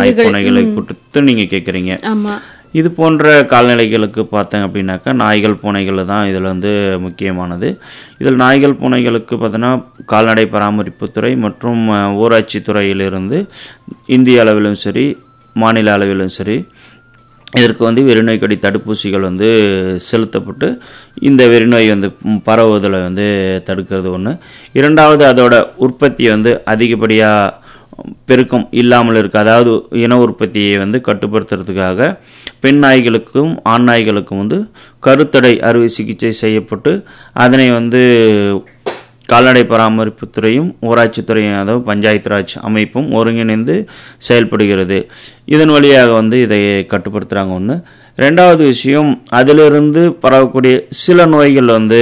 நாய்ப்பூனைகளை கொடுத்து நீங்கள் கேட்குறீங்க ஆமா இது போன்ற கால்நடைகளுக்கு பார்த்தேன் அப்படின்னாக்கா நாய்கள் பூனைகள் தான் இதில் வந்து முக்கியமானது இதில் நாய்கள் பூனைகளுக்கு பார்த்தோன்னா கால்நடை பராமரிப்புத்துறை மற்றும் அஹ், ஊராட்சித் துறையிலிருந்து இந்திய அளவிலும் சரி மாநில அளவிலும் சரி இதற்கு வந்து வெறிநோய் கடி தடுப்பூசிகள் வந்து செலுத்தப்பட்டு இந்த வெறிநோய் வந்து ம், பரவுவதில் வந்து தடுக்கிறது ஒன்று இரண்டாவது அதோட உற்பத்தி வந்து அதிகப்படியாக பெருக்கம் இல்லாமல் இருக்கு அதாவது இன உற்பத்தியை வந்து கட்டுப்படுத்துறதுக்காக பெண் நாய்களுக்கும் ஆண் நாய்களுக்கும் வந்து கருத்தடை அறுவை சிகிச்சை செய்யப்பட்டு அதனை வந்து கால்நடை பராமரிப்புத்துறையும் ஊராட்சித்துறையும் அதாவது பஞ்சாயத்து ராஜ் அமைப்பும் ஒருங்கிணைந்து செயல்படுகிறது இதன் வழியாக வந்து இதை கட்டுப்படுத்துகிறாங்க ஒன்று ரெண்டாவது விஷயம் அதிலிருந்து பரவக்கூடிய சில நோய்கள் வந்து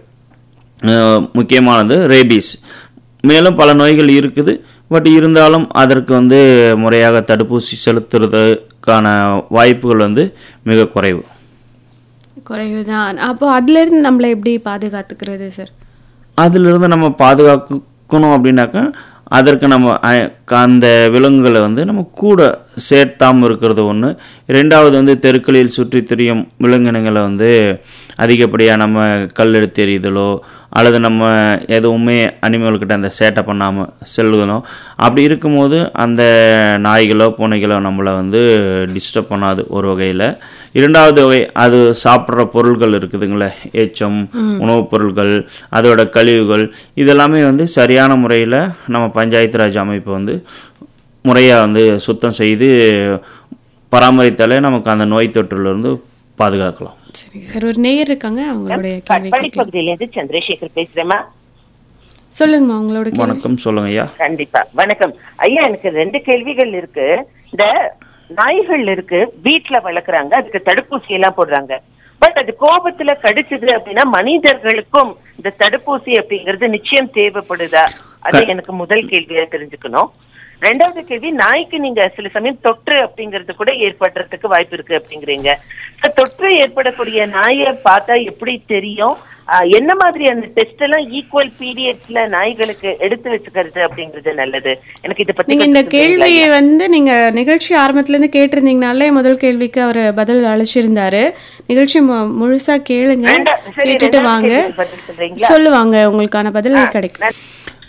அஹ், முக்கியமானது ரேபீஸ் மேலும் பல நோய்கள் இருக்குது பட் இருந்தாலும் அதற்கு வந்து முறையாக தடுப்பூசி செலுத்துறதுக்கான வாய்ப்புகள் வந்து மிக குறைவு குறைவுதான் அப்போ அதுல இருந்து நம்மளை எப்படி பாதுகாத்துக்கிறது சார் அதிலிருந்து நம்ம பாதுகாக்கணும் அப்படின்னாக்கா அதற்கு நம்ம அஹ், அந்த விலங்குகளை வந்து நம்ம கூட சேர்த்தாமல் இருக்கிறது ஒன்று ரெண்டாவது வந்து தெருக்களில் சுற்றி திரியும் விலங்கினங்களை வந்து அதிகப்படியாக நம்ம கல் எடுத்து எறிதலோ அல்லது நம்ம எதுவுமே அனிமல்கிட்ட அந்த சேட்டை பண்ணாமல் செல்லுதலும் அப்படி இருக்கும்போது அந்த நாய்களோ பூனைகளோ நம்மளை வந்து டிஸ்டர்ப் பண்ணாது ஒரு வகையில் இரண்டாவது வகை அது சாப்பிட்ற பொருள்கள் இருக்குதுங்களே எச்சம் உணவுப் பொருட்கள் அதோட கழிவுகள் இதெல்லாமே வந்து சரியான முறையில் நம்ம பஞ்சாயத்து ராஜ் அமைப்பு வந்து முறையாக வந்து சுத்தம் செய்து பராமரித்தாலே நமக்கு அந்த நோய் தொற்றிலிருந்து பாதுகாக்கலாம் சரி சார் ஒரு நேயர் இருக்காங்க அவங்களுடைய கேள்வி கட்பாடி பகுதியில இருந்து சந்திரசேகர் பேசுறேம்மா சொல்லுங்கம்மா உங்களோட கேள்வி வணக்கம் சொல்லுங்க ஐயா கண்டிப்பா வணக்கம் ஐயா எனக்கு ரெண்டு கேள்விகள் இருக்கு இந்த நாய்கள் இருக்கு வீட்ல வளர்க்குறாங்க அதுக்கு தடுப்பூசி எல்லாம் போடுறாங்க பட் அது கோபத்துல கடிச்சது அப்படின்னா மனிதர்களுக்கும் இந்த தடுப்பூசி அப்படிங்கிறது நிச்சயம் தேவைப்படுதா அது எனக்கு முதல் கேள்வியா தெரிஞ்சுக்கணும் ரெண்டாவது கேள்வி நாய்க்கு நீங்க சில சமயம் தொற்று அப்படிங்கிறது கூட ஏற்படுறதுக்கு வாய்ப்பு இருக்கு அப்படிங்கிறீங்க So, தொற்று ஏற்படக்கூடிய நாயை பார்த்தா எப்படி தெரியும் ஆஹ் என்ன மாதிரியான டெஸ்ட் எல்லாம் ஈக்குவல் பீரியட்ஸ்ல நாய்களுக்கு எடுத்து வச்சுக்கிறது அப்படிங்கிறது நல்லது எனக்கு இதை பத்தி நீங்க இந்த கொஞ்சம் சொல்றீங்களா? கேள்வியை வந்து நீங்க நிகழ்ச்சி ஆரம்பத்துல இருந்து கேட்டிருந்தீங்கனாலே முதல் கேள்விக்கு அவர் பதில் அழைச்சிருந்தாரு நிகழ்ச்சி மு- முழுசா கேளுங்க ரெண்டா- சரி, கேட்டுட்டு ரெண்டாவது வாங்க கேள்விக்கு பதில் சொல்றீங்களா? சொல்லுவாங்க உங்களுக்கான பதில் கிடைக்கும்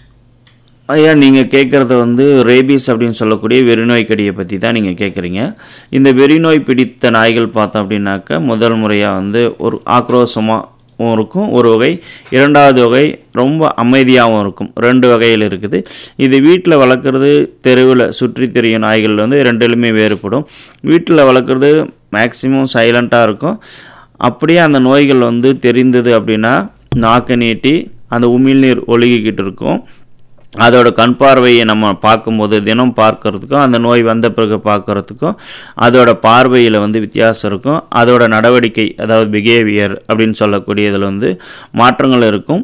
ஐயா நீங்கள் கேட்குறது வந்து ரேபீஸ் அப்படின்னு சொல்லக்கூடிய வெறிநோய் கடியை பற்றி தான் நீங்கள் கேட்குறீங்க இந்த வெறிநோய் பிடித்த நாய்கள் பார்த்தோம் அப்படின்னாக்க முதல் முறையாக வந்து ஒரு ஆக்ரோஷமாகவும் இருக்கும் ஒரு வகை இரண்டாவது வகை ரொம்ப அமைதியாகவும் இருக்கும் ரெண்டு வகையில் இருக்குது இது வீட்டில் வளர்க்குறது தெருவில் சுற்றி திரியும் நாய்கள் வந்து ரெண்டுலுமே வேறுபடும் வீட்டில் வளர்க்குறது மேக்சிமம் சைலண்ட்டாக இருக்கும் அப்படியே அந்த நோய்கள் வந்து தெரிந்தது அப்படின்னா நாக்கை நீட்டி அந்த உமிழ்நீர் ஒழுகிக்கிட்டு இருக்கும் அதோட கண் பார்வையை நம்ம பார்க்கும்போது தினம் பார்க்கறதுக்கும் அந்த நோய் வந்த பிறகு பார்க்கறதுக்கும் அதோட பார்வையில் வந்து வித்தியாசம் இருக்கும் அதோட நடவடிக்கை அதாவது பிஹேவியர் அப்படின்னு சொல்லக்கூடியதில் வந்து மாற்றங்கள் இருக்கும்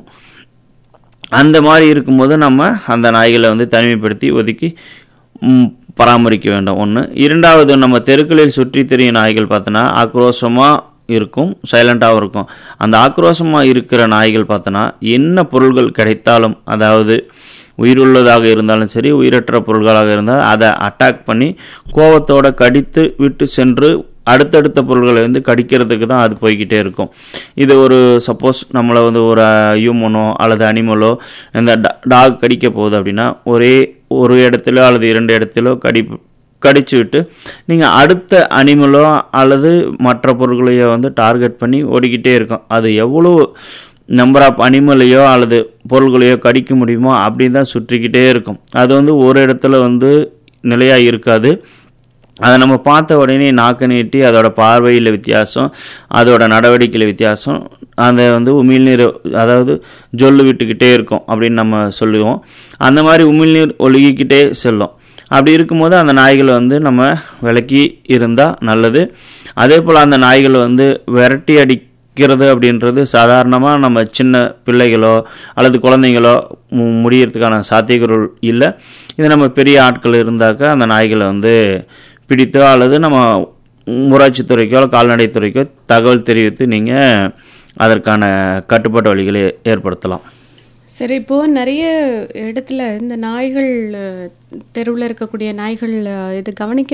அந்த மாதிரி இருக்கும்போது நம்ம அந்த நாய்களை வந்து தனிமைப்படுத்தி ஒதுக்கி ம், பராமரிக்க வேண்டும் ஒன்று இரண்டாவது நம்ம தெருக்களில் சுற்றி திரியும் நாய்கள் பார்த்தோன்னா ஆக்ரோஷமாக இருக்கும் சைலண்ட்டாகவும் இருக்கும் அந்த ஆக்ரோஷமாக இருக்கிற நாய்கள் பார்த்தோன்னா என்ன பொருள்கள் கிடைத்தாலும் அதாவது உயிருள்ளதாக இருந்தாலும் சரி உயிரற்ற பொருள்களாக இருந்தால் அதை அட்டாக் பண்ணி கோவத்தோட கடித்து விட்டு சென்று அடுத்தடுத்த பொருள்களை வந்து கடிக்கிறதுக்கு தான் அது போய்கிட்டே இருக்கும் இது ஒரு சப்போஸ் நம்மளை வந்து ஒரு ஹியூமனோ அல்லது அனிமலோ இந்த டாக் கடிக்க போகுது அப்படின்னா ஒரே ஒரு இடத்துல அல்லது இரண்டு இடத்திலோ கடி கடிச்சு விட்டு நீங்கள் அடுத்த அனிமலோ அல்லது மற்ற பொருட்களையோ வந்து டார்கெட் பண்ணி ஓடிக்கிட்டே இருக்கும் அது எவ்வளோ நம்பர் ஆஃப் அனிமலையோ அல்லது பொருள்களையோ கடிக்க முடியுமோ அப்படின்னு தான் சுற்றிக்கிட்டே இருக்கும் அது வந்து ஒரு இடத்துல வந்து நிலையாக இருக்காது அதை நம்ம பார்த்த உடனே நாக்கு நீட்டி அதோட பார்வையில் வித்தியாசம் அதோட நடவடிக்கையில் வித்தியாசம் அதை வந்து உமிழ்நீர் அதாவது ஜொல்லு விட்டுக்கிட்டே இருக்கும் அப்படின்னு நம்ம சொல்லுவோம் அந்த மாதிரி உமிழ்நீர் ஒழுகிக்கிட்டே செல்லும் அப்படி இருக்கும்போது அந்த நாய்களை வந்து நம்ம விலக்கி இருந்தால் நல்லது அதே போல் அந்த நாய்களை வந்து விரட்டி அடிக்கிறது அப்படின்றது சாதாரணமாக நம்ம சின்ன பிள்ளைகளோ அல்லது குழந்தைங்களோ மு- முடியறதுக்கான சாத்தியக்கூறு இல்லை இது நம்ம பெரிய ஆட்கள் இருந்தாக்கா அந்த நாய்களை வந்து பிடித்தோ அல்லது நம்ம ஊராட்சித்துறைக்கோ அல்லது கால்நடைத்துறைக்கோ தகவல் தெரிவித்து நீங்கள் அதற்கான கட்டுப்பாட்டு வழிகளை ஏற்படுத்தலாம் சரி இப்போ நிறைய இடத்துல இந்த நாய்கள் தெருவில் இருக்கக்கூடிய நாய்கள் அஹ், இது கவனிக்க